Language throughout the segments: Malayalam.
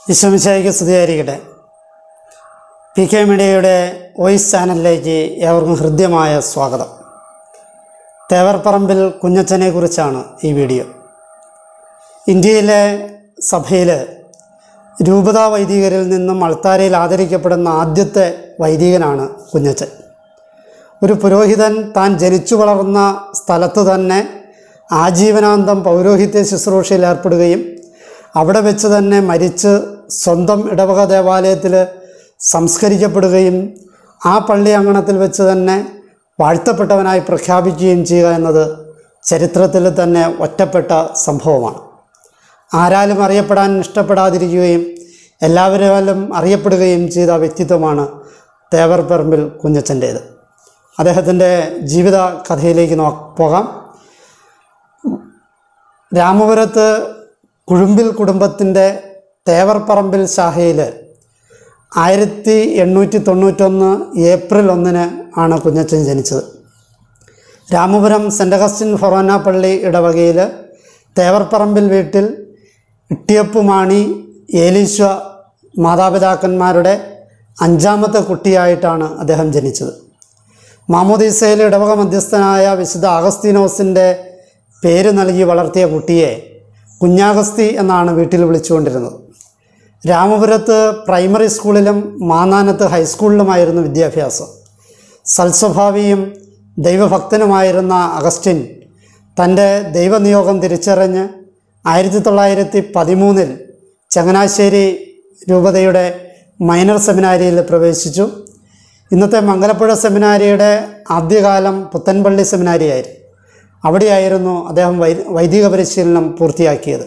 വിശ്വമിശായിക്ക് സ്തുതിയായിരിക്കട്ടെ പി കെ മീഡിയയുടെ വോയിസ് ചാനലിലേക്ക് ഏവർക്കും ഹൃദ്യമായ സ്വാഗതം തേവർപ്പറമ്പിൽ കുഞ്ഞച്ചനെ കുറിച്ചാണ് ഈ വീഡിയോ ഇന്ത്യയിലെ സഭയിൽ രൂപതാ വൈദികരിൽ നിന്നും അൾത്താരയിൽ ആദരിക്കപ്പെടുന്ന ആദ്യത്തെ വൈദികനാണ് കുഞ്ഞച്ചൻ ഒരു പുരോഹിതൻ താൻ ജനിച്ചു വളർന്ന സ്ഥലത്ത് തന്നെ ആജീവനാന്തം പൗരോഹിത്യ ശുശ്രൂഷയിൽ ഏർപ്പെടുകയും അവിടെ വെച്ച് തന്നെ മരിച്ച് സ്വന്തം ഇടവക ദേവാലയത്തിൽ സംസ്കരിക്കപ്പെടുകയും ആ പള്ളി അങ്കണത്തിൽ വെച്ച് തന്നെ വാഴ്ത്തപ്പെട്ടവനായി പ്രഖ്യാപിക്കുകയും ചെയ്യുക എന്നത് ചരിത്രത്തിൽ തന്നെ ഒറ്റപ്പെട്ട സംഭവമാണ് ആരാലും അറിയപ്പെടാൻ ഇഷ്ടപ്പെടാതിരിക്കുകയും എല്ലാവരാലും അറിയപ്പെടുകയും ചെയ്ത വ്യക്തിത്വമാണ് തേവർപ്പറമ്പിൽ കുഞ്ഞച്ചൻ്റേത് അദ്ദേഹത്തിൻ്റെ ജീവിത കഥയിലേക്ക് നോ പോകാം രാമപുരത്ത് കുഴുമ്പിൽ കുടുംബത്തിൻ്റെ തേവർപ്പറമ്പിൽ ശാഖയിൽ ആയിരത്തി എണ്ണൂറ്റി തൊണ്ണൂറ്റൊന്ന് ഏപ്രിൽ ഒന്നിന് ആണ് കുഞ്ഞച്ചൻ ജനിച്ചത് രാമപുരം സെൻ്റ് അഗസ്റ്റിൻ ഫൊറോന പള്ളി ഇടവകയിൽ തേവർപ്പറമ്പിൽ വീട്ടിൽ ഇട്ടിയപ്പുമാണി ഏലീശ്വ മാതാപിതാക്കന്മാരുടെ അഞ്ചാമത്തെ കുട്ടിയായിട്ടാണ് അദ്ദേഹം ജനിച്ചത് മാമോദീസയിൽ ഇടവക മധ്യസ്ഥനായ വിശുദ്ധ അഗസ്തീനോസിൻ്റെ പേര് നൽകി വളർത്തിയ കുട്ടിയെ കുഞ്ഞാഗസ്തി എന്നാണ് വീട്ടിൽ വിളിച്ചുകൊണ്ടിരുന്നത് രാമപുരത്ത് പ്രൈമറി സ്കൂളിലും മാന്നാനത്ത് ഹൈസ്കൂളിലുമായിരുന്നു വിദ്യാഭ്യാസം സൽസ്വഭാവിയും ദൈവഭക്തനുമായിരുന്ന അഗസ്റ്റിൻ തൻ്റെ ദൈവനിയോഗം തിരിച്ചറിഞ്ഞ് ആയിരത്തി തൊള്ളായിരത്തി പതിമൂന്നിൽ ചങ്ങനാശ്ശേരി രൂപതയുടെ മൈനർ സെമിനാരിയിൽ പ്രവേശിച്ചു ഇന്നത്തെ മംഗലപ്പുഴ സെമിനാരിയുടെ ആദ്യകാലം പുത്തൻപള്ളി സെമിനാരിയായിരുന്നു അവിടെയായിരുന്നു അദ്ദേഹം വൈ വൈദിക പരിശീലനം പൂർത്തിയാക്കിയത്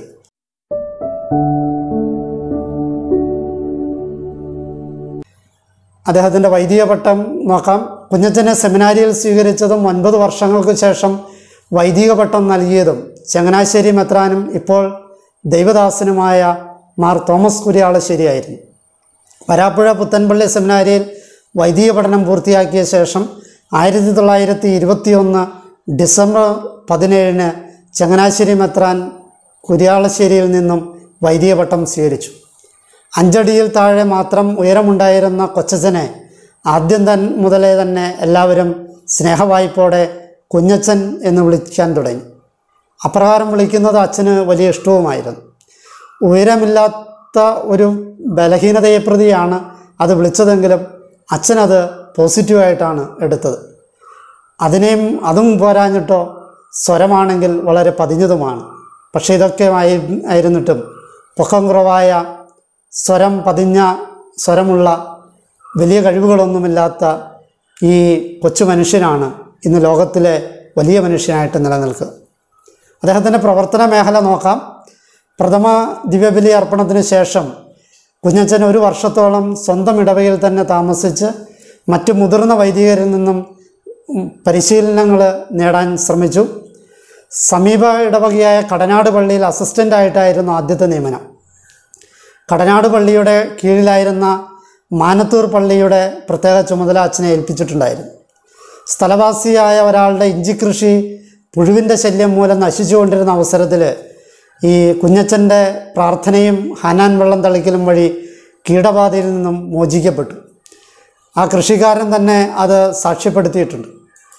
അദ്ദേഹത്തിൻ്റെ വൈദിക പട്ടം നോക്കാം കുഞ്ഞച്ചനെ സെമിനാരിയിൽ സ്വീകരിച്ചതും ഒൻപത് വർഷങ്ങൾക്ക് ശേഷം വൈദിക പട്ടം നൽകിയതും ചങ്ങനാശ്ശേരി മെത്രാനും ഇപ്പോൾ ദൈവദാസനുമായ മാർ തോമസ് കുര്യാളശ്ശേരിയായിരുന്നു വരാപ്പുഴ പുത്തൻപള്ളി സെമിനാരിയിൽ വൈദിക പഠനം പൂർത്തിയാക്കിയ ശേഷം ആയിരത്തി തൊള്ളായിരത്തി ഇരുപത്തിയൊന്ന് ഡിസംബർ പതിനേഴിന് ചങ്ങനാശ്ശേരി മെത്രാൻ കുര്യാളശ്ശേരിയിൽ നിന്നും വൈദിക പട്ടം സ്വീകരിച്ചു അഞ്ചടിയിൽ താഴെ മാത്രം ഉയരമുണ്ടായിരുന്ന കൊച്ചച്ചനെ ആദ്യം തൻ മുതലേ തന്നെ എല്ലാവരും സ്നേഹവായ്പോടെ കുഞ്ഞച്ചൻ എന്ന് വിളിക്കാൻ തുടങ്ങി അപ്രകാരം വിളിക്കുന്നത് അച്ഛന് വലിയ ഇഷ്ടവുമായിരുന്നു ഉയരമില്ലാത്ത ഒരു ബലഹീനതയെ പ്രതിയാണ് അത് വിളിച്ചതെങ്കിലും അച്ഛനത് പോസിറ്റീവായിട്ടാണ് എടുത്തത് അതിനെയും അതും പോരാഞ്ഞിട്ടോ സ്വരമാണെങ്കിൽ വളരെ പതിഞ്ഞതുമാണ് പക്ഷേ ഇതൊക്കെ ആയി ആയിരുന്നിട്ടും പൊക്കം കുറവായ സ്വരം പതിഞ്ഞ സ്വരമുള്ള വലിയ കഴിവുകളൊന്നുമില്ലാത്ത ഈ കൊച്ചു മനുഷ്യനാണ് ഇന്ന് ലോകത്തിലെ വലിയ മനുഷ്യനായിട്ട് നിലനിൽക്കുക അദ്ദേഹത്തിൻ്റെ പ്രവർത്തന മേഖല നോക്കാം പ്രഥമ ദിവ്യബലി അർപ്പണത്തിന് ശേഷം കുഞ്ഞച്ചൻ ഒരു വർഷത്തോളം സ്വന്തം ഇടവയിൽ തന്നെ താമസിച്ച് മറ്റു മുതിർന്ന വൈദികരിൽ നിന്നും പരിശീലനങ്ങൾ നേടാൻ ശ്രമിച്ചു സമീപ ഇടവകയായ കടനാട് പള്ളിയിൽ അസിസ്റ്റൻ്റായിട്ടായിരുന്നു ആദ്യത്തെ നിയമനം കടനാട് പള്ളിയുടെ കീഴിലായിരുന്ന മാനത്തൂർ പള്ളിയുടെ പ്രത്യേക ചുമതല അച്ഛനെ ഏൽപ്പിച്ചിട്ടുണ്ടായിരുന്നു സ്ഥലവാസിയായ ഒരാളുടെ ഇഞ്ചി കൃഷി പുഴുവിൻ്റെ ശല്യം മൂലം നശിച്ചുകൊണ്ടിരുന്ന അവസരത്തിൽ ഈ കുഞ്ഞച്ചൻ്റെ പ്രാർത്ഥനയും ഹനാൻ വെള്ളം തളിക്കലും വഴി കീടബാധയിൽ നിന്നും മോചിക്കപ്പെട്ടു ആ കൃഷിക്കാരൻ തന്നെ അത് സാക്ഷ്യപ്പെടുത്തിയിട്ടുണ്ട്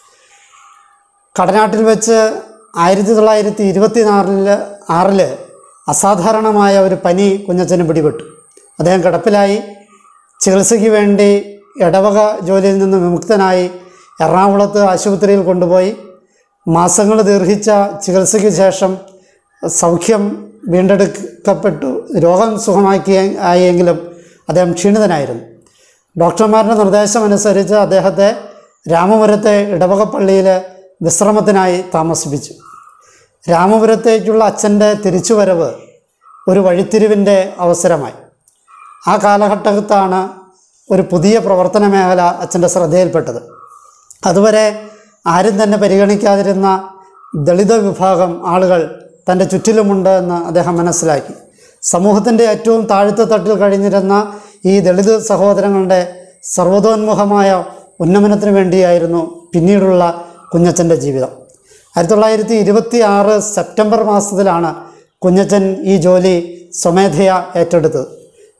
കടനാട്ടിൽ വെച്ച് ആയിരത്തി തൊള്ളായിരത്തി ഇരുപത്തി നാലില് ആറില് അസാധാരണമായ ഒരു പനി കുഞ്ഞച്ചന് പിടിപെട്ടു അദ്ദേഹം കിടപ്പിലായി ചികിത്സയ്ക്ക് വേണ്ടി ഇടവക ജോലിയിൽ നിന്ന് വിമുക്തനായി എറണാകുളത്ത് ആശുപത്രിയിൽ കൊണ്ടുപോയി മാസങ്ങൾ ദീർഘിച്ച ചികിത്സയ്ക്ക് ശേഷം സൗഖ്യം വീണ്ടെടുക്കപ്പെട്ടു രോഗം സുഖമാക്കിയ ആയെങ്കിലും അദ്ദേഹം ക്ഷീണിതനായിരുന്നു ഡോക്ടർമാരുടെ നിർദ്ദേശമനുസരിച്ച് അദ്ദേഹത്തെ രാമപുരത്തെ ഇടവക പള്ളിയിൽ വിശ്രമത്തിനായി താമസിപ്പിച്ചു രാമപുരത്തേക്കുള്ള അച്ഛൻ്റെ തിരിച്ചുവരവ് ഒരു വഴിത്തിരിവിൻ്റെ അവസരമായി ആ കാലഘട്ടത്താണ് ഒരു പുതിയ പ്രവർത്തന മേഖല അച്ഛൻ്റെ ശ്രദ്ധയിൽപ്പെട്ടത് അതുവരെ ആരും തന്നെ പരിഗണിക്കാതിരുന്ന ദളിത വിഭാഗം ആളുകൾ തൻ്റെ ചുറ്റിലുമുണ്ട് എന്ന് അദ്ദേഹം മനസ്സിലാക്കി സമൂഹത്തിൻ്റെ ഏറ്റവും താഴ്ത്ത തട്ടിൽ കഴിഞ്ഞിരുന്ന ഈ ദളിത് സഹോദരങ്ങളുടെ സർവതോന്മുഖമായ ഉന്നമനത്തിന് വേണ്ടിയായിരുന്നു പിന്നീടുള്ള കുഞ്ഞച്ചൻ്റെ ജീവിതം ആയിരത്തി തൊള്ളായിരത്തി ഇരുപത്തി ആറ് സെപ്റ്റംബർ മാസത്തിലാണ് കുഞ്ഞച്ചൻ ഈ ജോലി സ്വമേധയാ ഏറ്റെടുത്തത്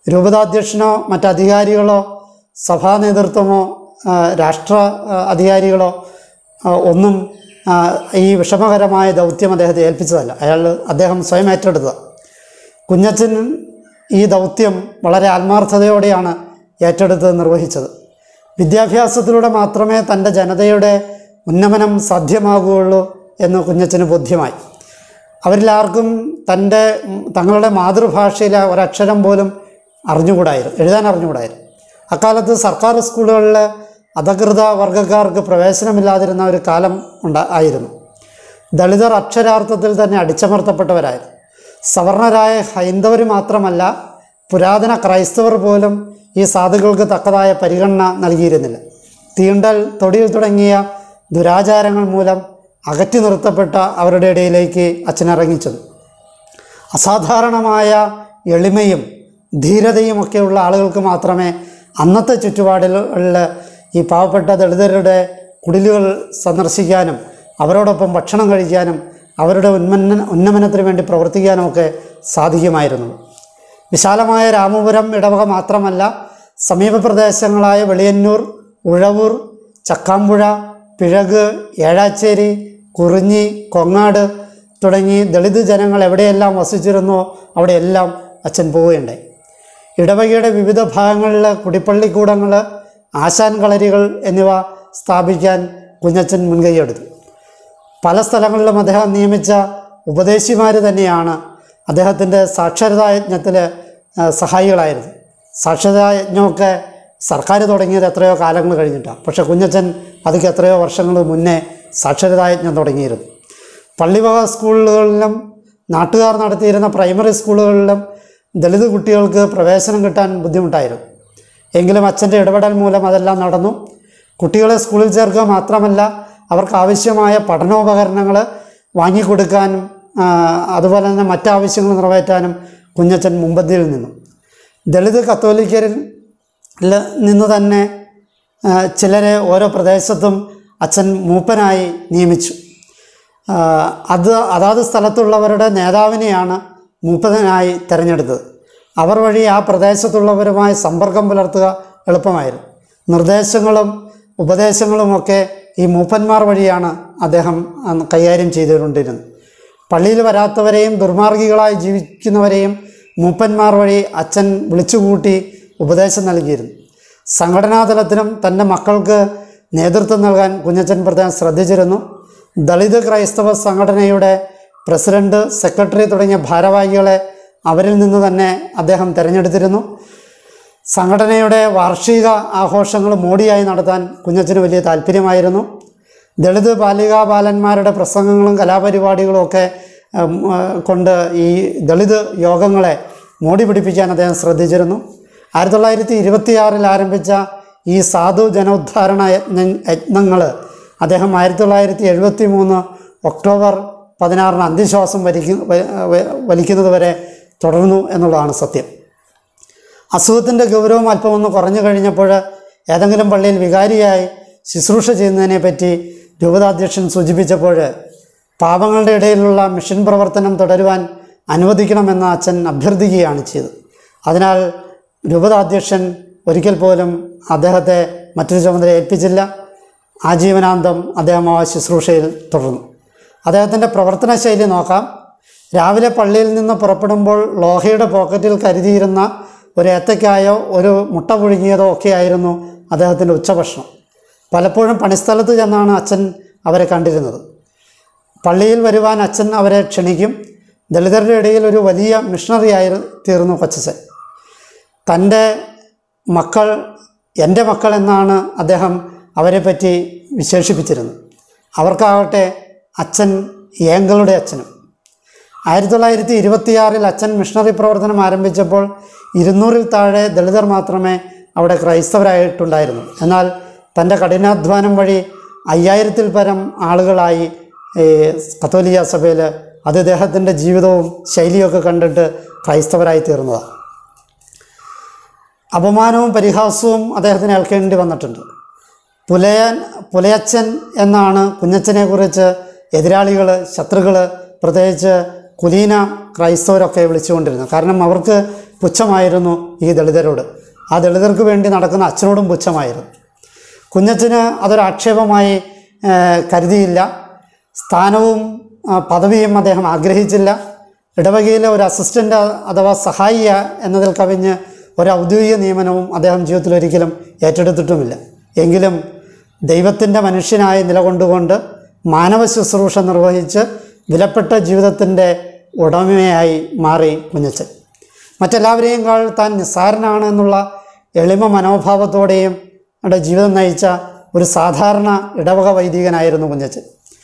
രൂപതാധ്യക്ഷനോ മറ്റധികാരികളോ സഭാ നേതൃത്വമോ ആ, രാഷ്ട്ര ആ, അധികാരികളോ ആ, ഒന്നും ആ, ഈ വിഷമകരമായ ദൗത്യം അദ്ദേഹത്തെ ഏൽപ്പിച്ചതല്ല അയാൾ അദ്ദേഹം സ്വയം ഏറ്റെടുത്തതാണ് കുഞ്ഞച്ചൻ ഈ ദൗത്യം വളരെ ആത്മാർത്ഥതയോടെയാണ് ഏറ്റെടുത്ത് നിർവഹിച്ചത് വിദ്യാഭ്യാസത്തിലൂടെ മാത്രമേ തൻ്റെ ജനതയുടെ ഉന്നമനം സാധ്യമാകുകയുള്ളൂ എന്ന് കുഞ്ഞച്ചന് ബോധ്യമായി അവരിൽ ആർക്കും തൻ്റെ ഉം, തങ്ങളുടെ മാതൃഭാഷയിലെ ഒരക്ഷരം പോലും അറിഞ്ഞുകൂടായിരുന്നു എഴുതാൻ അറിഞ്ഞുകൂടായിരുന്നു അക്കാലത്ത് സർക്കാർ സ്കൂളുകളിൽ അധകൃത വർഗ്ഗക്കാർക്ക് പ്രവേശനമില്ലാതിരുന്ന ഒരു കാലം ഉണ്ടാ ആയിരുന്നു ദളിതർ അക്ഷരാർത്ഥത്തിൽ തന്നെ അടിച്ചമർത്തപ്പെട്ടവരായിരുന്നു സവർണരായ ഹൈന്ദവർ മാത്രമല്ല പുരാതന ക്രൈസ്തവർ പോലും ഈ സാധുക്കൾക്ക് തക്കതായ പരിഗണന നൽകിയിരുന്നില്ല തീണ്ടൽ തൊടിയിൽ തുടങ്ങിയ ദുരാചാരങ്ങൾ മൂലം അകറ്റി നിർത്തപ്പെട്ട അവരുടെ ഇടയിലേക്ക് അച്ഛൻ ഇറങ്ങിച്ചത് അസാധാരണമായ എളിമയും ധീരതയും ഒക്കെയുള്ള ആളുകൾക്ക് മാത്രമേ അന്നത്തെ ചുറ്റുപാടുകളിൽ ഈ പാവപ്പെട്ട ദളിതരുടെ കുടിലുകൾ സന്ദർശിക്കാനും അവരോടൊപ്പം ഭക്ഷണം കഴിക്കാനും അവരുടെ ഉന്മന്ന ഉന്നമനത്തിന് വേണ്ടി പ്രവർത്തിക്കാനും ഒക്കെ സാധിക്കുമായിരുന്നു വിശാലമായ രാമപുരം ഇടവക മാത്രമല്ല സമീപ പ്രദേശങ്ങളായ വെളിയന്നൂർ ഉഴവൂർ ചക്കാമ്പുഴ പിഴക് ഏഴാച്ചേരി കുറിഞ്ഞി കൊങ്ങാട് തുടങ്ങി ദളിത് ജനങ്ങൾ എവിടെയെല്ലാം വസിച്ചിരുന്നോ അവിടെയെല്ലാം അച്ഛൻ പോവുകയുണ്ടായി ഇടവകയുടെ വിവിധ ഭാഗങ്ങളിൽ കുടിപ്പള്ളിക്കൂടങ്ങൾ ആശാൻ കളരികൾ എന്നിവ സ്ഥാപിക്കാൻ കുഞ്ഞച്ചൻ മുൻകൈയെടുത്തു പല സ്ഥലങ്ങളിലും അദ്ദേഹം നിയമിച്ച ഉപദേശിമാർ തന്നെയാണ് അദ്ദേഹത്തിൻ്റെ സാക്ഷരതാ യജ്ഞത്തിൽ സഹായികളായിരുന്നു സാക്ഷരതാ യജ്ഞമൊക്കെ സർക്കാർ തുടങ്ങിയത് എത്രയോ കാലങ്ങൾ കഴിഞ്ഞിട്ടാണ് പക്ഷേ കുഞ്ഞച്ചൻ അതിക്ക് എത്രയോ വർഷങ്ങൾ മുന്നേ സാക്ഷരതാ യജ്ഞം തുടങ്ങിയിരുന്നു പള്ളിവക സ്കൂളുകളിലും നാട്ടുകാർ നടത്തിയിരുന്ന പ്രൈമറി സ്കൂളുകളിലും ദളിത് കുട്ടികൾക്ക് പ്രവേശനം കിട്ടാൻ ബുദ്ധിമുട്ടായിരുന്നു എങ്കിലും അച്ഛൻ്റെ ഇടപെടൽ മൂലം അതെല്ലാം നടന്നു കുട്ടികളെ സ്കൂളിൽ ചേർക്കുക മാത്രമല്ല അവർക്ക് ആവശ്യമായ പഠനോപകരണങ്ങൾ വാങ്ങിക്കൊടുക്കാനും ആ, അതുപോലെ തന്നെ മറ്റാവശ്യങ്ങൾ നിറവേറ്റാനും കുഞ്ഞച്ചൻ മുമ്പന്തിയിൽ നിന്നു ദളിത് കത്തോലിക്കരിൽ ല- നിന്ന് തന്നെ ആ, ചിലരെ ഓരോ പ്രദേശത്തും അച്ഛൻ മൂപ്പനായി നിയമിച്ചു ആ, അത് അതാത് സ്ഥലത്തുള്ളവരുടെ നേതാവിനെയാണ് മൂപ്പനായി തിരഞ്ഞെടുത്തത് അവർ വഴി ആ പ്രദേശത്തുള്ളവരുമായി സമ്പർക്കം പുലർത്തുക എളുപ്പമായിരുന്നു നിർദ്ദേശങ്ങളും ഉപദേശങ്ങളുമൊക്കെ ഈ മൂപ്പന്മാർ വഴിയാണ് അദ്ദേഹം അന്ന് കൈകാര്യം ചെയ്തുകൊണ്ടിരുന്നത് പള്ളിയിൽ വരാത്തവരെയും ദുർമാർഗികളായി ജീവിക്കുന്നവരെയും മൂപ്പന്മാർ വഴി അച്ഛൻ വിളിച്ചുകൂട്ടി ഉപദേശം നൽകിയിരുന്നു സംഘടനാതലത്തിലും തൻ്റെ മക്കൾക്ക് നേതൃത്വം നൽകാൻ കുഞ്ഞച്ചൻ പ്രധാൻ ശ്രദ്ധിച്ചിരുന്നു ദളിത് ക്രൈസ്തവ സംഘടനയുടെ പ്രസിഡന്റ് സെക്രട്ടറി തുടങ്ങിയ ഭാരവാഹികളെ അവരിൽ നിന്ന് തന്നെ അദ്ദേഹം തിരഞ്ഞെടുത്തിരുന്നു സംഘടനയുടെ വാർഷിക ആഘോഷങ്ങൾ മോടിയായി നടത്താൻ കുഞ്ഞച്ചന് വലിയ താല്പര്യമായിരുന്നു ദളിത് ബാലികാ ബാലന്മാരുടെ പ്രസംഗങ്ങളും കലാപരിപാടികളും ഒക്കെ ഉം, ആ, കൊണ്ട് ഈ ദളിത് യോഗങ്ങളെ മോടി പിടിപ്പിക്കാൻ അദ്ദേഹം ശ്രദ്ധിച്ചിരുന്നു ആയിരത്തി തൊള്ളായിരത്തി ഇരുപത്തിയാറിൽ ആരംഭിച്ച ഈ സാധു ജനോദ്ധാരണ യജ്ഞ യജ്ഞങ്ങൾ അദ്ദേഹം ആയിരത്തി തൊള്ളായിരത്തി എഴുപത്തി മൂന്ന് ഒക്ടോബർ പതിനാറിന് അന്ത്യശ്വാസം വലിക്കു വ- വ- വലിക്കുന്നത് വരെ തുടർന്നു എന്നുള്ളതാണ് സത്യം അസുഖത്തിൻ്റെ ഗൗരവം അല്പമൊന്ന് കുറഞ്ഞു കഴിഞ്ഞപ്പോൾ ഏതെങ്കിലും പള്ളിയിൽ വികാരിയായി ശുശ്രൂഷ ചെയ്യുന്നതിനെ പറ്റി രൂപതാധ്യക്ഷൻ സൂചിപ്പിച്ചപ്പോൾ പാപങ്ങളുടെ ഇടയിലുള്ള മിഷൻ പ്രവർത്തനം തുടരുവാൻ അനുവദിക്കണമെന്ന് അച്ഛൻ അഭ്യർത്ഥിക്കുകയാണ് ചെയ്തത് അതിനാൽ രൂപതാധ്യക്ഷൻ ഒരിക്കൽ പോലും അദ്ദേഹത്തെ മറ്റൊരു ചുമതല ഏൽപ്പിച്ചില്ല ആജീവനാന്തം അദ്ദേഹം ആ ശുശ്രൂഷയിൽ തുടർന്നു അദ്ദേഹത്തിൻ്റെ പ്രവർത്തന ശൈലി നോക്കാം രാവിലെ പള്ളിയിൽ നിന്ന് പുറപ്പെടുമ്പോൾ ലോഹയുടെ പോക്കറ്റിൽ കരുതിയിരുന്ന ഒരു ഏത്തക്കായോ ഒരു മുട്ട പുഴുങ്ങിയതോ ഒക്കെ ആയിരുന്നു അദ്ദേഹത്തിൻ്റെ ഉച്ചഭക്ഷണം പലപ്പോഴും പണിസ്ഥലത്ത് ചെന്നാണ് അച്ഛൻ അവരെ കണ്ടിരുന്നത് പള്ളിയിൽ വരുവാൻ അച്ഛൻ അവരെ ക്ഷണിക്കും ദളിതരുടെ ഇടയിൽ ഒരു വലിയ മിഷണറി ആയി തീർന്നു കൊച്ചച്ചൻ തൻ്റെ മക്കൾ എൻ്റെ മക്കൾ എന്നാണ് അദ്ദേഹം അവരെ പറ്റി വിശേഷിപ്പിച്ചിരുന്നത് അവർക്കാവട്ടെ അച്ഛൻ ഏങ്കളുടെ അച്ഛനും ആയിരത്തി തൊള്ളായിരത്തി ഇരുപത്തിയാറിൽ അച്ഛൻ മിഷണറി പ്രവർത്തനം ആരംഭിച്ചപ്പോൾ ഇരുന്നൂറിൽ താഴെ ദളിതർ മാത്രമേ അവിടെ ക്രൈസ്തവരായിട്ടുണ്ടായിരുന്നു എന്നാൽ തൻ്റെ കഠിനാധ്വാനം വഴി അയ്യായിരത്തിൽ പരം ആളുകളായി ഈ കത്തോലിക്ക സഭയിൽ അത് ഇദ്ദേഹത്തിൻ്റെ ജീവിതവും ശൈലിയൊക്കെ കണ്ടിട്ട് ക്രൈസ്തവരായി തീർന്നതാണ് അപമാനവും പരിഹാസവും അദ്ദേഹത്തിന് ഏൽക്കേണ്ടി വന്നിട്ടുണ്ട് പുലയൻ പുലയച്ചൻ എന്നാണ് കുഞ്ഞച്ചനെ കുറിച്ച് എതിരാളികൾ ശത്രുക്കൾ പ്രത്യേകിച്ച് കുലീന ക്രൈസ്തവരൊക്കെ വിളിച്ചുകൊണ്ടിരുന്നത് കാരണം അവർക്ക് പുച്ഛമായിരുന്നു ഈ ദളിതരോട് ആ ദളിതർക്ക് വേണ്ടി നടക്കുന്ന അച്ഛനോടും പുച്ഛമായിരുന്നു കുഞ്ഞച്ചന് അതൊരു ആക്ഷേപമായി ആ, കരുതിയില്ല സ്ഥാനവും ആ, പദവിയും അദ്ദേഹം ആഗ്രഹിച്ചില്ല ഇടവകയിലെ ഒരു അസിസ്റ്റൻ്റ് അഥവാ സഹായി എന്നതിൽ കവിഞ്ഞ് ഒരു ഔദ്യോഗിക നിയമനവും അദ്ദേഹം ജീവിതത്തിൽ ഒരിക്കലും ഏറ്റെടുത്തിട്ടുമില്ല എങ്കിലും ദൈവത്തിൻ്റെ മനുഷ്യനായി നിലകൊണ്ടുകൊണ്ട് മാനവ ശുശ്രൂഷ നിർവഹിച്ച് വിലപ്പെട്ട ജീവിതത്തിൻ്റെ ഉടമയായി മാറി കുഞ്ഞച്ചൻ മറ്റെല്ലാവരെയും കാൾ താൻ നിസ്സാരനാണ് എന്നുള്ള എളിമ മനോഭാവത്തോടെയും അവിടെ ജീവിതം നയിച്ച ഒരു സാധാരണ ഇടവക വൈദികനായിരുന്നു കുഞ്ഞച്ചൻ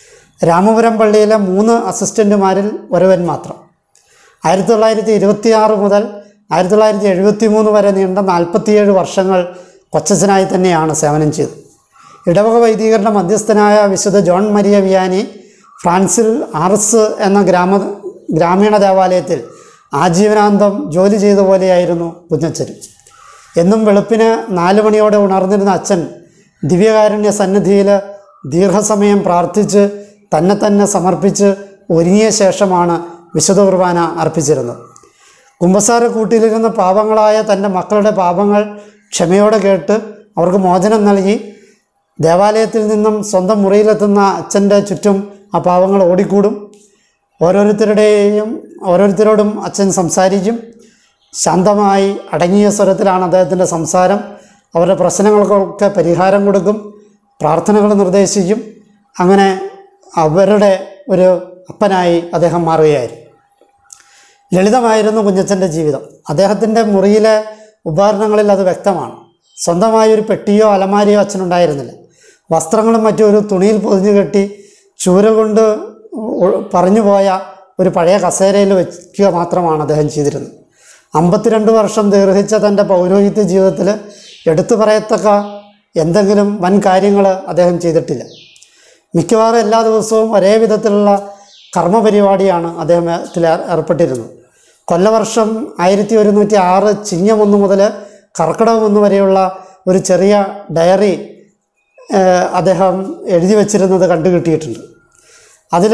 രാമപുരം പള്ളിയിലെ മൂന്ന് അസിസ്റ്റൻറ്റുമാരിൽ ഒരുവൻ മാത്രം ആയിരത്തി തൊള്ളായിരത്തി ഇരുപത്തി ആറ് മുതൽ ആയിരത്തി തൊള്ളായിരത്തി എഴുപത്തി മൂന്ന് വരെ നീണ്ട നാൽപ്പത്തിയേഴ് വർഷങ്ങൾ കൊച്ചച്ചനായി തന്നെയാണ് സേവനം ചെയ്തത് ഇടവക വൈദികരുടെ മധ്യസ്ഥനായ വിശുദ്ധ ജോൺ മരിയ വിയാനി ഫ്രാൻസിൽ ആർസ് എന്ന ഗ്രാമ ഗ്രാമീണ ദേവാലയത്തിൽ ആജീവനാന്തം ജോലി ചെയ്ത പോലെയായിരുന്നു കുഞ്ഞച്ചനും എന്നും വെളുപ്പിന് നാല് മണിയോടെ ഉണർന്നിരുന്ന അച്ഛൻ ദിവ്യകാരുണ്യ സന്നിധിയിൽ ദീർഘസമയം പ്രാർത്ഥിച്ച് തന്നെ തന്നെ സമർപ്പിച്ച് ഒരുങ്ങിയ ശേഷമാണ് വിശുദ്ധ കുർബാന അർപ്പിച്ചിരുന്നത് കുമ്പസാര കൂട്ടിലിരുന്ന പാപങ്ങളായ തൻ്റെ മക്കളുടെ പാപങ്ങൾ ക്ഷമയോടെ കേട്ട് അവർക്ക് മോചനം നൽകി ദേവാലയത്തിൽ നിന്നും സ്വന്തം മുറിയിലെത്തുന്ന അച്ഛൻ്റെ ചുറ്റും ആ പാവങ്ങൾ ഓടിക്കൂടും ഓരോരുത്തരുടെയും ഓരോരുത്തരോടും അച്ഛൻ സംസാരിക്കും ശാന്തമായി അടങ്ങിയ സ്വരത്തിലാണ് അദ്ദേഹത്തിൻ്റെ സംസാരം അവരുടെ പ്രശ്നങ്ങൾക്കൊക്കെ പരിഹാരം കൊടുക്കും പ്രാർത്ഥനകൾ നിർദ്ദേശിക്കും അങ്ങനെ അവരുടെ ഒരു അപ്പനായി അദ്ദേഹം മാറുകയായിരുന്നു ലളിതമായിരുന്നു കുഞ്ഞച്ചൻ്റെ ജീവിതം അദ്ദേഹത്തിൻ്റെ മുറിയിലെ ഉപകരണങ്ങളിൽ അത് വ്യക്തമാണ് സ്വന്തമായ ഒരു പെട്ടിയോ അലമാരിയോ അച്ഛനുണ്ടായിരുന്നില്ല വസ്ത്രങ്ങളും മറ്റും ഒരു തുണിയിൽ പൊതിഞ്ഞു കെട്ടി ചൂര കൊണ്ട് ഒ- പറഞ്ഞു പോയ ഒരു പഴയ കസേരയിൽ വയ്ക്കുക മാത്രമാണ് അദ്ദേഹം ചെയ്തിരുന്നത് അമ്പത്തിരണ്ട് വർഷം ദീർഘിച്ച തൻ്റെ പൗരോഹിത്യ ജീവിതത്തിൽ എടുത്തു പറയത്തക്ക എന്തെങ്കിലും വൻ കാര്യങ്ങൾ അദ്ദേഹം ചെയ്തിട്ടില്ല മിക്കവാറും എല്ലാ ദിവസവും ഒരേ വിധത്തിലുള്ള കർമ്മപരിപാടിയാണ് അദ്ദേഹത്തിൽ ഏർ- ഏർപ്പെട്ടിരുന്നത് കൊല്ലവർഷം ആയിരത്തി ഒരുന്നൂറ്റി ആറ് ചിങ്ങം ഒന്ന് മുതൽ കർക്കിടകം ഒന്ന് വരെയുള്ള ഒരു ചെറിയ ഡയറി ഏഹ്, അദ്ദേഹം എഴുതി വച്ചിരുന്നത് കണ്ടു കിട്ടിയിട്ടുണ്ട് അതിൽ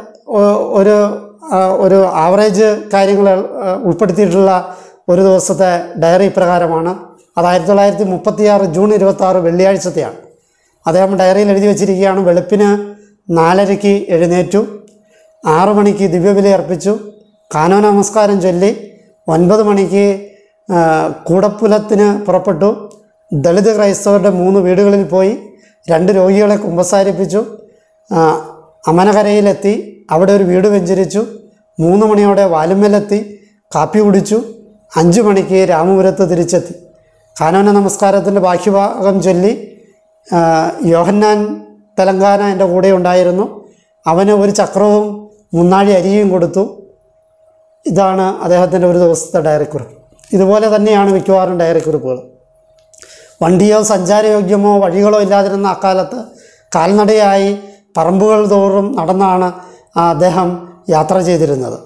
ഒരു ആ, ഒരു ആവറേജ് കാര്യങ്ങൾ ആ, ഉൾപ്പെടുത്തിയിട്ടുള്ള ഒരു ദിവസത്തെ ഡയറി ഇപ്രകാരമാണ് അത് ആയിരത്തി തൊള്ളായിരത്തി മുപ്പത്തിയാറ് ജൂൺ ഇരുപത്തി ആറ് വെള്ളിയാഴ്ചത്തെയാണ് അദ്ദേഹം ഡയറിയിൽ എഴുതി വച്ചിരിക്കുകയാണ് വെളുപ്പിന് നാലരയ്ക്ക് എഴുന്നേറ്റു ആറു മണിക്ക് ദിവ്യബലി അർപ്പിച്ചു കാനോ നമസ്കാരം ചൊല്ലി ഒൻപത് മണിക്ക് ആ, കൂടപ്പുലത്തിന് പുറപ്പെട്ടു ദളിത് ക്രൈസ്തവരുടെ മൂന്ന് വീടുകളിൽ പോയി രണ്ട് രോഗികളെ കുമ്പസാരിപ്പിച്ചു ആ, അമനകരയിലെത്തി അവിടെ ഒരു വീട് വെഞ്ചരിച്ചു മൂന്ന് മണിയോടെ വാലുമ്മലെത്തി കാപ്പി കുടിച്ചു അഞ്ച് മണിക്ക് രാമപുരത്ത് തിരിച്ചെത്തി കാനോന നമസ്കാരത്തിൻ്റെ ബാഹ്യഭാഗം ചൊല്ലി ആ, യോഹന്നാൻ തെലങ്കാന എൻ്റെ കൂടെ ഉണ്ടായിരുന്നു അവന് ഒരു ചക്രവും മുന്നാഴി അരിയും കൊടുത്തു ഇതാണ് അദ്ദേഹത്തിൻ്റെ ഒരു ദിവസത്തെ ഡയറിക്കുറിപ്പ് ഇതുപോലെ തന്നെയാണ് മിക്കവാറും ഡയറിക്കുറിപ്പുകൾ വണ്ടിയോ സഞ്ചാരയോഗ്യമോ വഴികളോ ഇല്ലാതിരുന്ന അക്കാലത്ത് കാൽനടയായി പറമ്പുകൾ തോറും നടന്നാണ് ആ അദ്ദേഹം യാത്ര ചെയ്തിരുന്നത്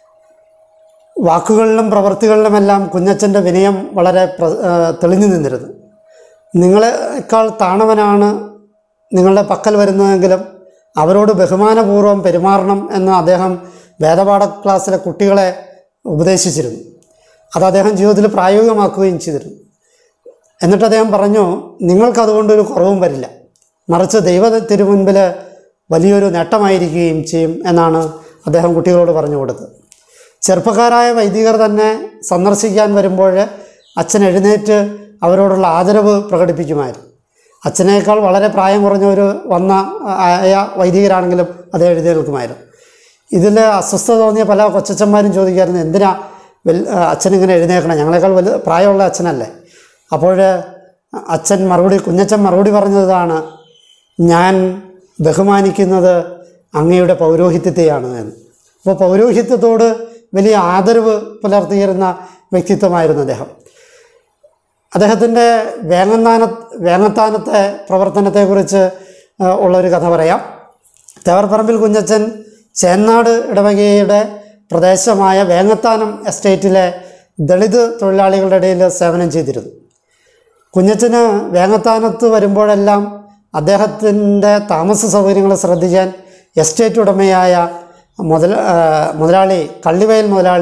വാക്കുകളിലും പ്രവൃത്തികളിലുമെല്ലാം കുഞ്ഞച്ചൻ്റെ വിനയം വളരെ പ്ര ആ, തെളിഞ്ഞു നിന്നിരുന്നു നിങ്ങളെക്കാൾ താണവനാണ് നിങ്ങളുടെ പക്കൽ വരുന്നതെങ്കിലും അവരോട് ബഹുമാനപൂർവ്വം പെരുമാറണം എന്ന് അദ്ദേഹം വേദപാഠ ക്ലാസ്സിലെ കുട്ടികളെ ഉപദേശിച്ചിരുന്നു അത് അദ്ദേഹം ജീവിതത്തിൽ പ്രായോഗികമാക്കുകയും ചെയ്തിരുന്നു എന്നിട്ട് അദ്ദേഹം പറഞ്ഞു നിങ്ങൾക്കതുകൊണ്ടൊരു കുറവും വരില്ല മറിച്ച് ദൈവ തിരുമുൻപിൽ വലിയൊരു നേട്ടമായിരിക്കുകയും ചെയ്യും എന്നാണ് അദ്ദേഹം കുട്ടികളോട് പറഞ്ഞു കൊടുത്തത് ചെറുപ്പക്കാരായ വൈദികർ തന്നെ സന്ദർശിക്കാൻ വരുമ്പോൾ അച്ഛൻ എഴുന്നേറ്റ് അവരോടുള്ള ആദരവ് പ്രകടിപ്പിക്കുമായിരുന്നു അച്ഛനേക്കാൾ വളരെ പ്രായം കുറഞ്ഞൊരു വന്ന ആയ വൈദികരാണെങ്കിലും അത് എഴുന്നേൽക്കുമായിരുന്നു ഇതിൽ അസ്വസ്ഥത തോന്നിയ പല കൊച്ചച്ചന്മാരും ചോദിക്കായിരുന്നു എന്തിനാ വെൽ അച്ഛനിങ്ങനെ എഴുന്നേൽക്കണം ഞങ്ങളെക്കാൾ വലു പ്രായമുള്ള അച്ഛനല്ലേ അപ്പോൾ അച്ഛൻ മറുപടി കുഞ്ഞച്ഛൻ മറുപടി പറഞ്ഞതാണ് ഞാൻ ബഹുമാനിക്കുന്നത് അങ്ങയുടെ പൗരോഹിത്യത്തെയാണ് എന്ന് അപ്പോൾ പൗരോഹിത്യത്തോട് വലിയ ആദരവ് പുലർത്തിയിരുന്ന വ്യക്തിത്വമായിരുന്നു അദ്ദേഹം അദ്ദേഹത്തിൻ്റെ വേങ്ങത്താന വേങ്ങത്താനത്തെ പ്രവർത്തനത്തെക്കുറിച്ച് ആ, ഉള്ളൊരു കഥ പറയാം തേവർപ്പറമ്പിൽ കുഞ്ഞച്ചൻ ചേന്നാട് ഇടവകയുടെ പ്രദേശമായ വേങ്ങത്താനം എസ്റ്റേറ്റിലെ ദളിത് തൊഴിലാളികളുടെ ഇടയിൽ സേവനം ചെയ്തിരുന്നു കുഞ്ഞച്ചന് വേങ്ങത്താനത്ത് വരുമ്പോഴെല്ലാം അദ്ദേഹത്തിൻ്റെ താമസ സൗകര്യങ്ങൾ ശ്രദ്ധിക്കാൻ എസ്റ്റേറ്റ് ഉടമയായ മുതല ആ, മുതലാളി കള്ളിവയൽ മുതലാളി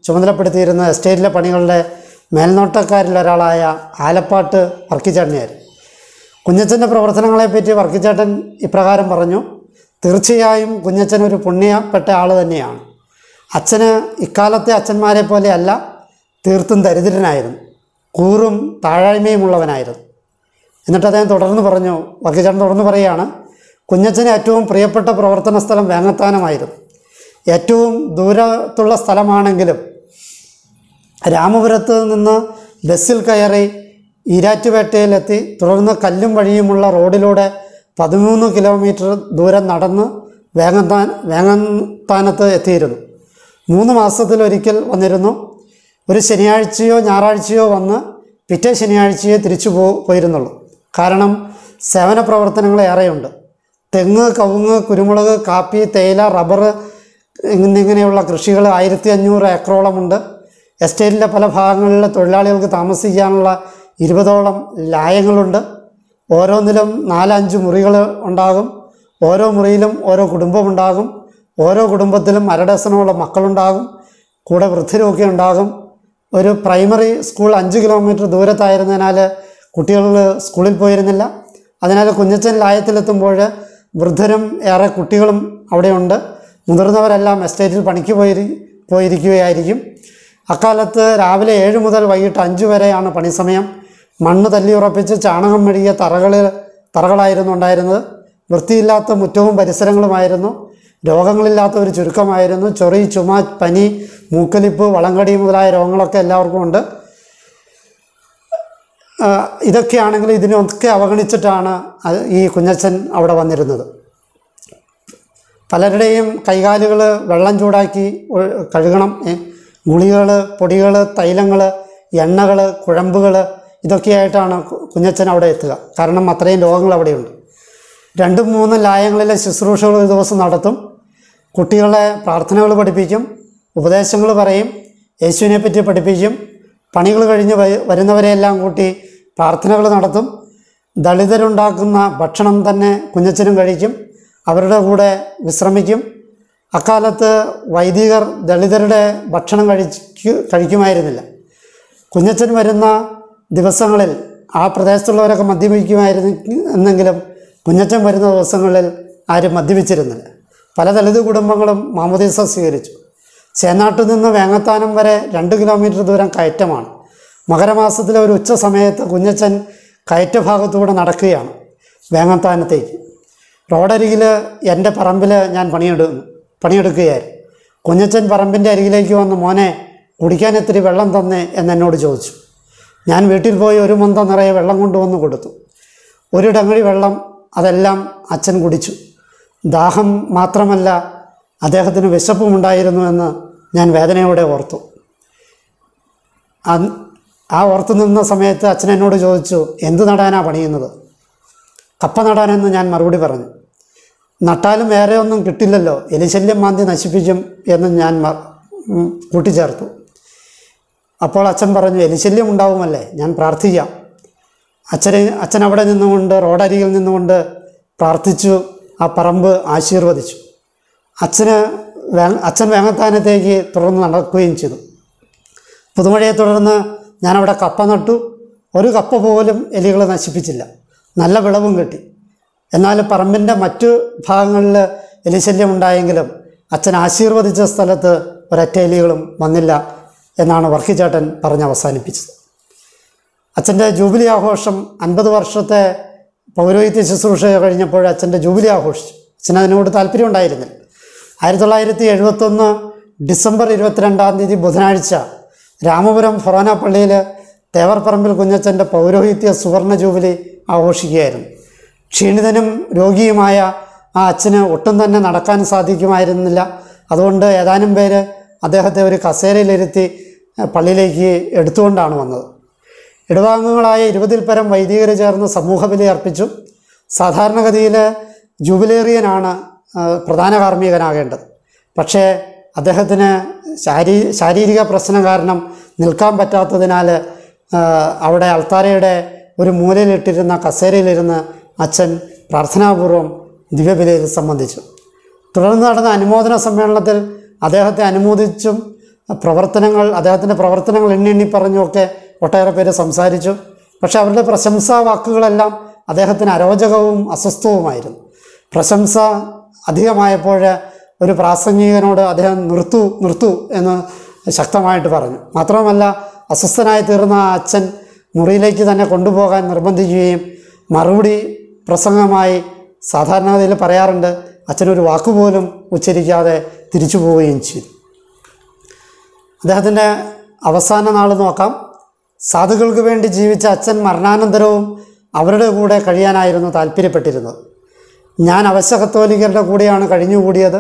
ചുമതലപ്പെടുത്തിയിരുന്ന എസ്റ്റേറ്റിലെ പണികളുടെ മേൽനോട്ടക്കാരിൽ ഒരാളായ ആലപ്പാട്ട് വർക്കിച്ചേട്ടനെയായിരുന്നു കുഞ്ഞച്ചൻ്റെ പ്രവർത്തനങ്ങളെപ്പറ്റി വർക്കിച്ചേട്ടൻ ഇപ്രകാരം പറഞ്ഞു തീർച്ചയായും കുഞ്ഞച്ചൻ ഒരു പുണ്യപ്പെട്ട ആൾ തന്നെയാണ് അച്ഛന് ഇക്കാലത്തെ അച്ഛന്മാരെ പോലെ അല്ല തീർത്തും ദരിദ്രനായിരുന്നു കൂറും താഴായ്മയുമുള്ളവനായിരുന്നു എന്നിട്ട് അദ്ദേഹം തുടർന്ന് പറഞ്ഞു വർക്കിച്ചേട്ടൻ തുടർന്ന് പറയുകയാണ് കുഞ്ഞച്ചന് ഏറ്റവും പ്രിയപ്പെട്ട പ്രവർത്തന സ്ഥലം വേങ്ങത്താനമായിരുന്നു ഏറ്റവും ദൂരത്തുള്ള സ്ഥലമാണെങ്കിലും രാമപുരത്ത് നിന്ന് ബസ്സിൽ കയറി ഈരാറ്റുപേട്ടയിലെത്തി തുടർന്ന് കല്ലും വഴിയുമുള്ള റോഡിലൂടെ പതിമൂന്ന് കിലോമീറ്റർ ദൂരം നടന്ന് വേങ്ങത്താൻ വേങ്ങത്താനത്ത് എത്തിയിരുന്നു മൂന്ന് മാസത്തിലൊരിക്കൽ വന്നിരുന്നു ഒരു ശനിയാഴ്ചയോ ഞായറാഴ്ചയോ വന്ന് പിറ്റേ ശനിയാഴ്ചയോ തിരിച്ചു പോ പോയിരുന്നുള്ളൂ കാരണം സേവന പ്രവർത്തനങ്ങൾ ഏറെയുണ്ട് തെങ്ങ് കവുങ്ങ് കുരുമുളക് കാപ്പി തേയില റബ്ബർ എന്നിങ്ങനെയുള്ള കൃഷികൾ ആയിരത്തി അഞ്ഞൂറ് ഏക്കറോളമുണ്ട് എസ്റ്റേറ്റിലെ പല ഭാഗങ്ങളിലെ തൊഴിലാളികൾക്ക് താമസിക്കാനുള്ള ഇരുപതോളം ലായങ്ങളുണ്ട് ഓരോന്നിലും നാലഞ്ച് മുറികൾ ഉണ്ടാകും ഓരോ മുറിയിലും ഓരോ കുടുംബമുണ്ടാകും ഓരോ കുടുംബത്തിലും അരഡസനോളം മക്കളുണ്ടാകും കൂടെ വൃദ്ധരുമൊക്കെ ഉണ്ടാകും ഒരു പ്രൈമറി സ്കൂൾ അഞ്ച് കിലോമീറ്റർ ദൂരത്തായിരുന്നതിനാൽ കുട്ടികൾ സ്കൂളിൽ പോയിരുന്നില്ല അതിനാൽ കുഞ്ഞച്ചൻ ലായത്തിലെത്തുമ്പോൾ വൃദ്ധരും ഏറെ കുട്ടികളും അവിടെയുണ്ട് മുതിർന്നവരെല്ലാം എസ്റ്റേറ്റിൽ പണിക്ക് പോയിരി പോയിരിക്കുകയായിരിക്കും അക്കാലത്ത് രാവിലെ ഏഴ് മുതൽ വൈകിട്ട് അഞ്ച് വരെയാണ് പണിസമയം മണ്ണ് തല്ലിയുറപ്പിച്ച് ചാണകം മെഴുകിയ തറകളിൽ തറകളായിരുന്നു ഉണ്ടായിരുന്നത് വൃത്തിയില്ലാത്ത മുറ്റവും പരിസരങ്ങളുമായിരുന്നു രോഗങ്ങളില്ലാത്ത ഒരു ചുരുക്കമായിരുന്നു ചൊറി ചുമ പനി മൂക്കലിപ്പ് വളങ്കടി മുതലായ രോഗങ്ങളൊക്കെ എല്ലാവർക്കും ഉണ്ട് ആ, ഇതൊക്കെയാണെങ്കിൽ ഇതിനൊക്കെ അവഗണിച്ചിട്ടാണ് അത് ഈ കുഞ്ഞച്ചൻ അവിടെ വന്നിരുന്നത് പലരുടെയും കൈകാലുകൾ വെള്ളം ചൂടാക്കി ഒ- കഴുകണം ഗുളികൾ പൊടികൾ തൈലങ്ങൾ എണ്ണകൾ കുഴമ്പുകൾ ഇതൊക്കെയായിട്ടാണ് കു- കുഞ്ഞച്ചൻ അവിടെ എത്തുക കാരണം അത്രയും രോഗങ്ങൾ അവിടെയുണ്ട് രണ്ടും മൂന്നും ലായങ്ങളിലെ ശുശ്രൂഷകൾ ഒരു ദിവസം നടത്തും കുട്ടികളെ പ്രാർത്ഥനകൾ പഠിപ്പിക്കും ഉപദേശങ്ങൾ പറയും യേശുവിനെ പറ്റി പഠിപ്പിക്കും പണികൾ കഴിഞ്ഞ് വ- വരുന്നവരെയെല്ലാം കൂട്ടി പ്രാർത്ഥനകൾ നടത്തും ദളിതരുണ്ടാക്കുന്ന ഭക്ഷണം തന്നെ കുഞ്ഞച്ചനും കഴിക്കും അവരുടെ കൂടെ വിശ്രമിക്കും അക്കാലത്ത് വൈദികർ ദളിതരുടെ ഭക്ഷണം കഴിക്കു കഴിക്കുമായിരുന്നില്ല കുഞ്ഞച്ചൻ വരുന്ന ദിവസങ്ങളിൽ ആ പ്രദേശത്തുള്ളവരൊക്കെ മദ്യപിക്കുമായിരുന്നു എന്നെങ്കിലും കുഞ്ഞച്ചൻ വരുന്ന ദിവസങ്ങളിൽ ആരും മദ്യപിച്ചിരുന്നില്ല പല ദളിത് കുടുംബങ്ങളും മാമോദീസ സ്വീകരിച്ചു ചേന്നാട്ടിൽ നിന്ന് വേങ്ങത്താനം വരെ രണ്ട് കിലോമീറ്റർ ദൂരം കയറ്റമാണ് മകരമാസത്തിലെ ഒരു ഉച്ച സമയത്ത് കുഞ്ഞച്ചൻ കയറ്റ ഭാഗത്തൂടെ നടക്കുകയാണ് വേങ്ങത്താനത്തേക്ക് റോഡരികിൽ എൻ്റെ പറമ്പിൽ ഞാൻ പണിയെടുക്കുന്നു പണിയെടുക്കുകയായിരുന്നു കുഞ്ഞച്ചൻ പറമ്പിൻ്റെ അരികിലേക്ക് വന്ന് മോനെ കുടിക്കാൻ ഇത്തിരി വെള്ളം തന്നേ എന്നെന്നോട് ചോദിച്ചു ഞാൻ വീട്ടിൽ പോയി ഒരു മന്ത നിറയെ വെള്ളം കൊണ്ടുവന്ന് കൊടുത്തു ഒരു ഡങ്ങഴി വെള്ളം അതെല്ലാം അച്ഛൻ കുടിച്ചു ദാഹം മാത്രമല്ല അദ്ദേഹത്തിന് വിശപ്പുമുണ്ടായിരുന്നു എന്ന് ഞാൻ വേദനയോടെ ഓർത്തു അന്ന് ആ ഓർത്തു നിന്ന സമയത്ത് അച്ഛൻ എന്നോട് ചോദിച്ചു എന്ത് നടാനാ പണിയുന്നത് കപ്പ നടാനെന്ന് ഞാൻ മറുപടി പറഞ്ഞു നട്ടാലും വേറെ ഒന്നും കിട്ടില്ലല്ലോ എലിശല്യം മാന്തി നശിപ്പിക്കും എന്ന് ഞാൻ മ- ഉം, കൂട്ടിച്ചേർത്തു അപ്പോൾ അച്ഛൻ പറഞ്ഞു എലിശല്യം ഉണ്ടാവുമല്ലേ ഞാൻ പ്രാർത്ഥിക്കാം അച്ഛന് അച്ഛൻ അവിടെ നിന്നുകൊണ്ട് റോഡരികിൽ നിന്നുകൊണ്ട് പ്രാർത്ഥിച്ചു ആ പറമ്പ് ആശീർവദിച്ചു അച്ഛന് വേ അച്ഛൻ വേങ്ങത്താനത്തേക്ക് തുടർന്ന് നടക്കുകയും ചെയ്തു പുതുമഴയെ തുടർന്ന് ഞാനവിടെ കപ്പ നട്ടു ഒരു കപ്പ പോലും എലികൾ നശിപ്പിച്ചില്ല നല്ല വിളവും കിട്ടി എന്നാൽ പറമ്പിൻ്റെ മറ്റു ഭാഗങ്ങളിൽ എലിശല്യം ഉണ്ടായെങ്കിലും അച്ഛൻ ആശീർവദിച്ച സ്ഥലത്ത് ഒരൊറ്റ എലികളും വന്നില്ല എന്നാണ് വർക്കിച്ചേട്ടൻ പറഞ്ഞ് അവസാനിപ്പിച്ചത് അച്ഛൻ്റെ ജൂബിലി ആഘോഷം അൻപത് വർഷത്തെ പൗരോഹിത്യ ശുശ്രൂഷ കഴിഞ്ഞപ്പോൾ അച്ഛൻ്റെ ജൂബിലി ആഘോഷിച്ചു അച്ഛന് അതിനോട് താല്പര്യം ഉണ്ടായിരുന്നില്ല ആയിരത്തി തൊള്ളായിരത്തി എഴുപത്തൊന്ന് ഡിസംബർ ഇരുപത്തിരണ്ടാം തീയതി ബുധനാഴ്ച രാമപുരം ഫൊറോന പള്ളിയിൽ തേവർപ്പറമ്പിൽ കുഞ്ഞച്ചൻ്റെ പൗരോഹിത്യ സുവർണ ജൂബിലി ആഘോഷിക്കുകയായിരുന്നു ക്ഷീണിതനും രോഗിയുമായ ആ അച്ഛന് ഒട്ടും തന്നെ നടക്കാൻ സാധിക്കുമായിരുന്നില്ല അതുകൊണ്ട് ഏതാനും പേര് അദ്ദേഹത്തെ ഒരു കസേരയിലിരുത്തി ഏഹ്, പള്ളിയിലേക്ക് എടുത്തുകൊണ്ടാണ് വന്നത് ഇടവാംഗങ്ങളായ ഇരുപതിൽ പരം വൈദികർ ചേർന്ന് സമൂഹബലി അർപ്പിച്ചു സാധാരണഗതിയിൽ ജൂബിലേറിയനാണ് ആ, പ്രധാന കാർമ്മികനാകേണ്ടത് പക്ഷേ അദ്ദേഹത്തിന് ശാരീ ശാരീരിക പ്രശ്നം കാരണം നിൽക്കാൻ പറ്റാത്തതിനാൽ ആ, അവിടെ അൾത്താരയുടെ ഒരു മൂലയിലിട്ടിരുന്ന കസേരയിലിരുന്ന് അച്ഛൻ പ്രാർത്ഥനാപൂർവം ദിവ്യബലിയിൽ സംബന്ധിച്ചു തുടർന്ന് നടന്ന അനുമോദന സമ്മേളനത്തിൽ അദ്ദേഹത്തെ അനുമോദിച്ചും പ്രവർത്തനങ്ങൾ അദ്ദേഹത്തിൻ്റെ പ്രവർത്തനങ്ങൾ എണ്ണി എണ്ണി പറഞ്ഞുമൊക്കെ ഒട്ടേറെ പേര് സംസാരിച്ചു പക്ഷെ അവരുടെ പ്രശംസാ വാക്കുകളെല്ലാം അദ്ദേഹത്തിന് അരോചകവും അസ്വസ്ഥവുമായിരുന്നു പ്രശംസ അധികമായപ്പോൾ ഒരു പ്രാസംഗികനോട് അദ്ദേഹം നിർത്തു നിർത്തു എന്ന് ശക്തമായിട്ട് പറഞ്ഞു മാത്രമല്ല അസ്വസ്ഥനായി തീർന്ന ആ അച്ഛൻ മുറിയിലേക്ക് തന്നെ കൊണ്ടുപോകാൻ നിർബന്ധിക്കുകയും മറുപടി പ്രസംഗമായി സാധാരണഗതിയിൽ പറയാറുണ്ട് അച്ഛനൊരു വാക്കുപോലും ഉച്ചരിക്കാതെ തിരിച്ചു പോവുകയും ചെയ്തു അദ്ദേഹത്തിൻ്റെ അവസാന നാൾ നോക്കാം സാധുക്കൾക്ക് വേണ്ടി ജീവിച്ച അച്ഛൻ മരണാനന്തരവും അവരുടെ കൂടെ കഴിയാനായിരുന്നു താല്പര്യപ്പെട്ടിരുന്നത് ഞാൻ അവശ്യ കത്തോലിക്കരുടെ കൂടെയാണ് കഴിഞ്ഞുകൂടിയത്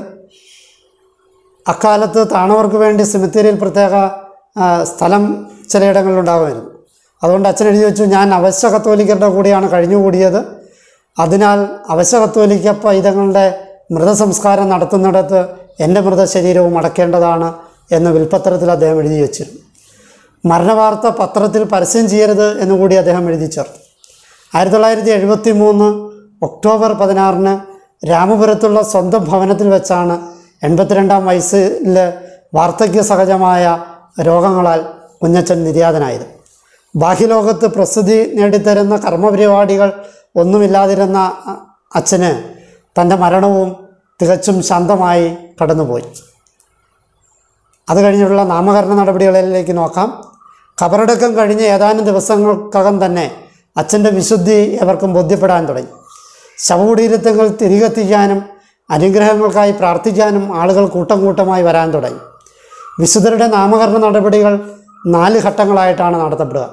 അക്കാലത്ത് താണവർക്ക് വേണ്ടി സെമിത്തേരിയിൽ പ്രത്യേക ആ, സ്ഥലം ചിലയിടങ്ങളിലുണ്ടാകുമായിരുന്നു അതുകൊണ്ട് അച്ഛൻ എഴുതി വെച്ചു ഞാൻ അവശ്യ കത്തോലിക്കരുടെ കൂടെയാണ് കഴിഞ്ഞുകൂടിയത് അതിനാൽ അവശ്യ കത്തോലിക്ക പൈതങ്ങളുടെ മൃതസംസ്കാരം നടത്തുന്നിടത്ത് എൻ്റെ മൃതശരീരവും അടക്കേണ്ടതാണ് എന്ന് വിൽപ്പത്രത്തിൽ അദ്ദേഹം എഴുതി വെച്ചിരുന്നു മരണവാർത്ത പത്രത്തിൽ പരസ്യം ചെയ്യരുത് എന്നുകൂടി അദ്ദേഹം എഴുതി ചേർത്തു ആയിരത്തി തൊള്ളായിരത്തി എഴുപത്തി മൂന്ന് ഒക്ടോബർ പതിനാറിന് രാമപുരത്തുള്ള സ്വന്തം ഭവനത്തിൽ വെച്ചാണ് എൺപത്തിരണ്ടാം വയസ്സിൽ വാർദ്ധക്യ സഹജമായ രോഗങ്ങളാൽ കുഞ്ഞച്ചൻ നിര്യാതനായത് ബാഹ്യലോകത്ത് പ്രസിദ്ധി നേടിത്തരുന്ന കർമ്മപരിപാടികൾ ഒന്നുമില്ലാതിരുന്ന അ- അച്ഛന് തൻ്റെ മരണവും തികച്ചും ശാന്തമായി കടന്നുപോയി അത് കഴിഞ്ഞുള്ള നാമകരണ നടപടികളിലേക്ക് നോക്കാം ഖബറടക്കം കഴിഞ്ഞ് ഏതാനും ദിവസങ്ങൾക്കകം തന്നെ അച്ഛൻ്റെ വിശുദ്ധി എവർക്കും ബോധ്യപ്പെടാൻ തുടങ്ങി ശവകുടീരത്തങ്ങൾ തിരികെത്തിക്കാനും അനുഗ്രഹങ്ങൾക്കായി പ്രാർത്ഥിക്കാനും ആളുകൾ കൂട്ടം കൂട്ടമായി വരാൻ തുടങ്ങി വിശുദ്ധരുടെ നാമകരണ നടപടികൾ നാല് ഘട്ടങ്ങളായിട്ടാണ് നടത്തപ്പെടുക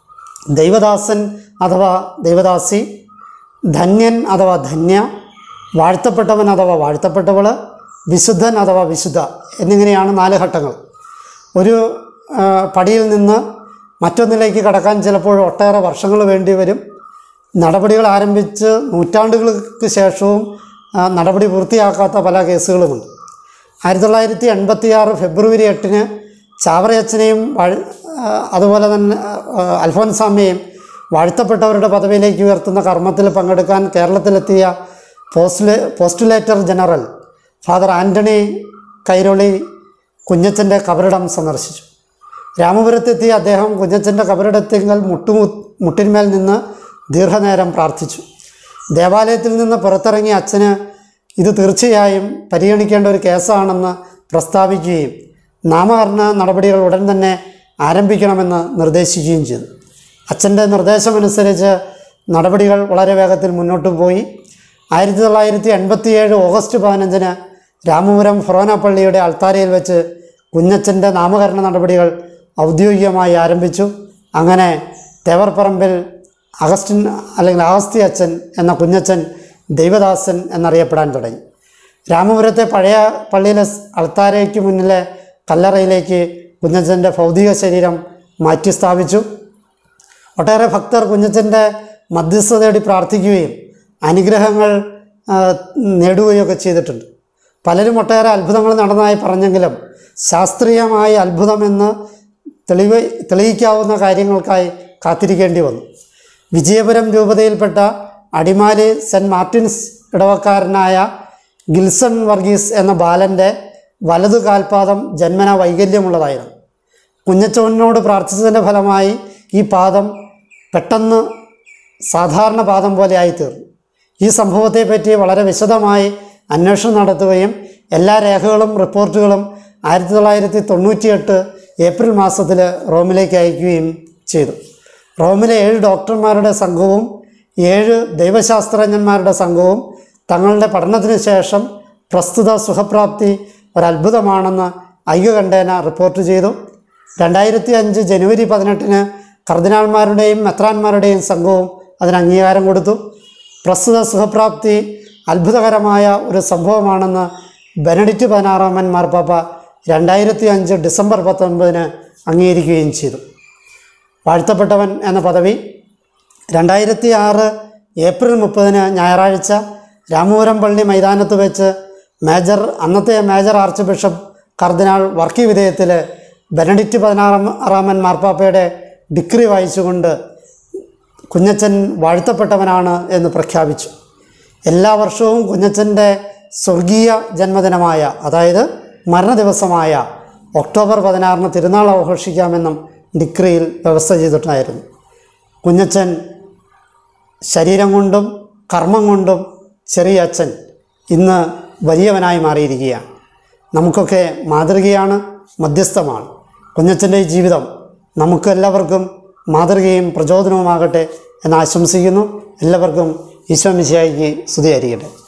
ദൈവദാസൻ അഥവാ ദൈവദാസി ധന്യൻ അഥവാ ധന്യ വാഴ്ത്തപ്പെട്ടവൻ അഥവാ വാഴ്ത്തപ്പെട്ടവൾ വിശുദ്ധൻ അഥവാ വിശുദ്ധ എന്നിങ്ങനെയാണ് നാല് ഘട്ടങ്ങൾ ഒരു ആ, പടിയിൽ നിന്ന് മറ്റൊന്നിലേക്ക് കടക്കാൻ ചിലപ്പോൾ ഒട്ടേറെ വർഷങ്ങൾ വേണ്ടി വരും നടപടികൾ ആരംഭിച്ച് നൂറ്റാണ്ടുകൾക്ക് ശേഷവും ആ, നടപടി പൂർത്തിയാക്കാത്ത പല കേസുകളുമുണ്ട് ആയിരത്തി തൊള്ളായിരത്തി എൺപത്തി ആറ് ഫെബ്രുവരി എട്ടിന് ചാവറയച്ചനെയും വാഴ് ആ, അതുപോലെ തന്നെ ആ, അൽഫോൻസാമ്മയെയും വാഴ്ത്തപ്പെട്ടവരുടെ പദവിയിലേക്ക് ഉയർത്തുന്ന കർമ്മത്തിൽ പങ്കെടുക്കാൻ കേരളത്തിലെത്തിയ പോസ്റ്റുലേ പോസ്റ്റുലേറ്റർ ജനറൽ ഫാദർ ആൻ്റണി കൈരൊളി കുഞ്ഞച്ചൻ്റെ കബറിടം സന്ദർശിച്ചു രാമപുരത്തെത്തിയ അദ്ദേഹം കുഞ്ഞച്ചൻ്റെ കബറിടത്തിങ്കൽ മുട്ടു മുട്ടിന്മേൽ നിന്ന് ദീർഘനേരം പ്രാർത്ഥിച്ചു ദേവാലയത്തിൽ നിന്ന് പുറത്തിറങ്ങിയ അച്ഛന് ഇത് തീർച്ചയായും പരിഗണിക്കേണ്ട ഒരു കേസാണെന്ന് പ്രസ്താവിക്കുകയും നാമകരണ നടപടികൾ ഉടൻ തന്നെ ആരംഭിക്കണമെന്ന് നിർദ്ദേശിക്കുകയും ചെയ്തു അച്ഛൻ്റെ നിർദ്ദേശമനുസരിച്ച് നടപടികൾ വളരെ വേഗത്തിൽ മുന്നോട്ട് പോയി ആയിരത്തി തൊള്ളായിരത്തി എൺപത്തിയേഴ് ഓഗസ്റ്റ് പതിനഞ്ചിന് രാമപുരം ഫൊറോന പള്ളിയുടെ അൾത്താരയിൽ വെച്ച് കുഞ്ഞച്ചൻ്റെ നാമകരണ നടപടികൾ ഔദ്യോഗികമായി ആരംഭിച്ചു അങ്ങനെ തേവർപ്പറമ്പിൽ അഗസ്റ്റിൻ അല്ലെങ്കിൽ അഗസ്തി അച്ഛൻ എന്ന കുഞ്ഞച്ചൻ ദൈവദാസൻ എന്നറിയപ്പെടാൻ തുടങ്ങി രാമപുരത്തെ പഴയ പള്ളിയിലെ സ് അൾത്താരയ്ക്ക് മുന്നിലെ കല്ലറയിലേക്ക് കുഞ്ഞച്ചൻ്റെ ഭൗതിക ശരീരം മാറ്റി സ്ഥാപിച്ചു ഒട്ടേറെ ഭക്തർ കുഞ്ഞച്ചൻ്റെ മധ്യസ്ഥ തേടി പ്രാർത്ഥിക്കുകയും അനുഗ്രഹങ്ങൾ ആ, നേടുകയൊക്കെ ചെയ്തിട്ടുണ്ട് പലരും ഒട്ടേറെ അത്ഭുതങ്ങൾ നടന്നതായി പറഞ്ഞെങ്കിലും ശാസ്ത്രീയമായ അത്ഭുതമെന്ന് തെളിവ് തെളിയിക്കാവുന്ന കാര്യങ്ങൾക്കായി കാത്തിരിക്കേണ്ടി വന്നു വിജയപുരം രൂപതയിൽപ്പെട്ട അടിമാലി സെൻറ്റ് മാർട്ടിൻസ് ഇടവക്കാരനായ ഗിൽസൺ വർഗീസ് എന്ന ബാലൻ്റെ വലതു കാൽപാദം ജന്മന വൈകല്യമുള്ളതായിരുന്നു കുഞ്ഞച്ചോനോട് പ്രാർത്ഥിച്ചതിൻ്റെ ഫലമായി ഈ പാദം പെട്ടെന്ന് സാധാരണ പാദം പോലെ ആയിത്തീർന്നു ഈ സംഭവത്തെപ്പറ്റി വളരെ വിശദമായി അന്വേഷണം നടത്തുകയും എല്ലാ രേഖകളും റിപ്പോർട്ടുകളും ആയിരത്തി തൊള്ളായിരത്തി തൊണ്ണൂറ്റിയെട്ട് ഏപ്രിൽ മാസത്തിൽ റോമിലേക്ക് അയക്കുകയും ചെയ്തു റോമിലെ ഏഴ് ഡോക്ടർമാരുടെ സംഘവും ഏഴ് ദൈവശാസ്ത്രജ്ഞന്മാരുടെ സംഘവും തങ്ങളുടെ പഠനത്തിന് ശേഷം പ്രസ്തുത സുഖപ്രാപ്തി ഒരത്ഭുതമാണെന്ന് ഐക്യകണ്ഠേന റിപ്പോർട്ട് ചെയ്തു രണ്ടായിരത്തി അഞ്ച് ജനുവരി പതിനെട്ടിന് കർദിനാൾമാരുടെയും മെത്രാന്മാരുടെയും സംഘവും അതിന് അംഗീകാരം കൊടുത്തു പ്രസ്തുത സുഖപ്രാപ്തി അത്ഭുതകരമായ ഒരു സംഭവമാണെന്ന് ബെനഡിക്റ്റ് പതിനാറാമൻ മാർപ്പാപ്പ രണ്ടായിരത്തി അഞ്ച് ഡിസംബർ പത്തൊൻപതിന് അംഗീകരിക്കുകയും ചെയ്തു വാഴ്ത്തപ്പെട്ടവൻ എന്ന പദവി രണ്ടായിരത്തി ആറ് ഏപ്രിൽ മുപ്പതിന് ഞായറാഴ്ച രാമപുരം പള്ളി മൈതാനത്ത് വെച്ച് മേജർ അന്നത്തെ മേജർ ആർച്ച് ബിഷപ്പ് കർദിനാൾ വർക്കി വിധേയത്തിൽ ബെനഡിക്റ്റ് പതിനാറാം ആറാമൻ മാർപ്പാപ്പയുടെ ഡിഗ്രി വായിച്ചുകൊണ്ട് കുഞ്ഞച്ചൻ വാഴ്ത്തപ്പെട്ടവനാണ് എന്ന് പ്രഖ്യാപിച്ചു എല്ലാ വർഷവും കുഞ്ഞച്ചൻ്റെ സ്വർഗീയ ജന്മദിനമായ അതായത് മരണദിവസമായ ഒക്ടോബർ പതിനാറിന് തിരുനാൾ ആഘോഷിക്കാമെന്നും ഡിക്രിയിൽ വ്യവസ്ഥ ചെയ്തിട്ടുണ്ടായിരുന്നു കുഞ്ഞച്ചൻ ശരീരം കൊണ്ടും കർമ്മം കൊണ്ടും ചെറിയ അച്ഛൻ ഇന്ന് വലിയവനായി മാറിയിരിക്കുകയാണ് നമുക്കൊക്കെ മാതൃകയാണ് മധ്യസ്ഥമാണ് കുഞ്ഞച്ചൻ്റെ ഈ ജീവിതം നമുക്കെല്ലാവർക്കും മാതൃകയും പ്രചോദനവുമാകട്ടെ എന്ന് ആശംസിക്കുന്നു എല്ലാവർക്കും ഈശോ മിശിഹായിക്ക് സ്തുതിയായിരിക്കട്ടെ